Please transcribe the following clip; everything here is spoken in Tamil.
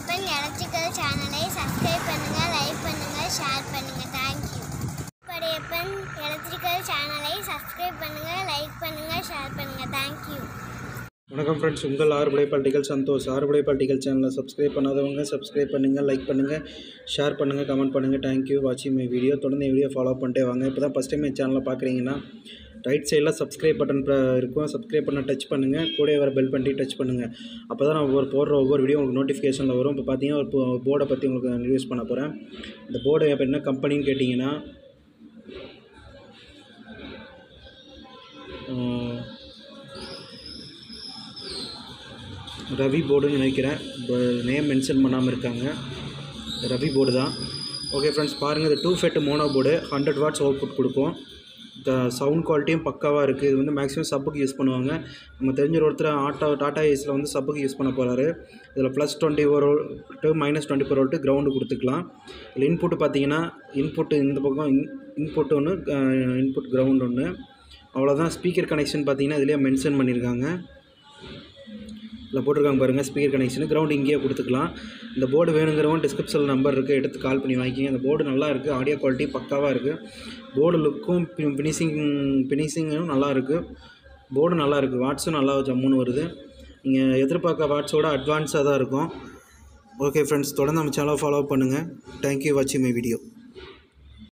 படையப்பன் எலக்ட்ரிக்கல் சேனலை சப்ஸ்கிரைப் பண்ணுங்க லைக் பண்ணுங்க ஷேர் பண்ணுங்க தேங்க்யூ படையப்பன் எலக்ட்ரிக்கல் சேனலை சப்ஸ்கிரைப் பண்ணுங்க லைக் பண்ணுங்க ஷேர் பண்ணுங்க தேங்க்யூ வணக்கம் ஃப்ரெண்ட்ஸ் உங்கள் ஆறுபடை பால்டிகள் சந்தோஷ் ஆறுபடை பால்டிகள் சேனலை சப்ஸ்கிரைப் பண்ணாதவங்க சப்ஸ்கிரைப் பண்ணுங்கள் லைக் பண்ணுங்கள் ஷேர் பண்ணுங்கள் கமெண்ட் பண்ணுங்கள் தேங்க்யூ வாட்சிங் மை வீடியோ தொடர்ந்து வீடியோ ஃபாலோ பண்ணிட்டே வாங்க இப்போ தான் ஃபஸ்ட் டைம் என் சேனலை பார்க்குறீங்கன்னா ரைட் சைடில் சப்ஸ்கிரைப் பட்டன் இருக்கும் சப்ஸ்கிரைப் பண்ண டச் பண்ணுங்கள் கூட வர பெல் பண்ணி டச் பண்ணுங்கள் அப்போ தான் நான் ஒவ்வொரு போடுற ஒவ்வொரு வீடியோ உங்களுக்கு நோட்டிஃபிகேஷனில் வரும் இப்போ பார்த்தீங்கன்னா ஒரு போர்டை பற்றி உங்களுக்கு நான் ரிவ்யூஸ் பண்ண போகிறேன் இந்த போர்டு இப்போ என்ன கம்பெனின்னு கேட்டிங்கன்னா ஆஹ், ரவி போர்டுன்னு நினைக்கிறேன் நேம் மென்ஷன் பண்ணாமல் இருக்காங்க ரவி போர்டு தான் ஓகே ஃப்ரெண்ட்ஸ் பாருங்கள் இது two FET mono board hundred watts output கொடுக்கும் இந்த சவுண்ட் குவாலிட்டியும் பக்காவாக இருக்குது இது வந்து மேக்ஸிமம் சப்புக்கு யூஸ் பண்ணுவாங்க நம்ம தெரிஞ்ச ஒருத்தர் ஆட்டோ டாடா ஏஸில் வந்து சப்புக்கு யூஸ் பண்ண போகிறாரு இதில் plus twenty four volt minus twenty four volt ground கொடுத்துக்கலாம் இதில் இன்புட்டு பார்த்தீங்கன்னா இன்புட்டு இந்த பக்கம் இன் இன்புட் ஒன்று இன்புட் கிரவுண்ட் ஒன்று அவ்வளோதான் ஸ்பீக்கர் கனெக்ஷன் பார்த்தீங்கன்னா இதுலேயே மென்ஷன் பண்ணியிருக்காங்க இதில் போட்டிருக்காங்க பாருங்கள் ஸ்பீக்கர் கனெக்ஷன் கிரவுண்ட் இங்கேயே கொடுத்துக்கலாம் இந்த போர்டு வேணுங்கிறவங்க டிஸ்கிரிப்ஷனில் நம்பர் இருக்குது எடுத்து கால் பண்ணி வாங்கிக்கிங்க இந்த போர்டு நல்லா இருக்குது ஆடியோ குவாலிட்டி பக்காவாக இருக்குது போர்டு லுக்கும் ஃபினிஷிங் ஃபினிஷிங்கும் நல்லா இருக்குது போர்டு நல்லா இருக்குது வாட்ஸும் நல்லா ஜம்முன்னு வருது நீங்கள் எதிர்பார்க்க வாட்ஸோட அட்வான்ஸாக தான் இருக்கும் ஓகே ஃப்ரெண்ட்ஸ் தொடர்ந்து நம்ம சேனலை ஃபாலோ பண்ணுங்கள் தேங்க்யூ வாட்சிங் மை வீடியோ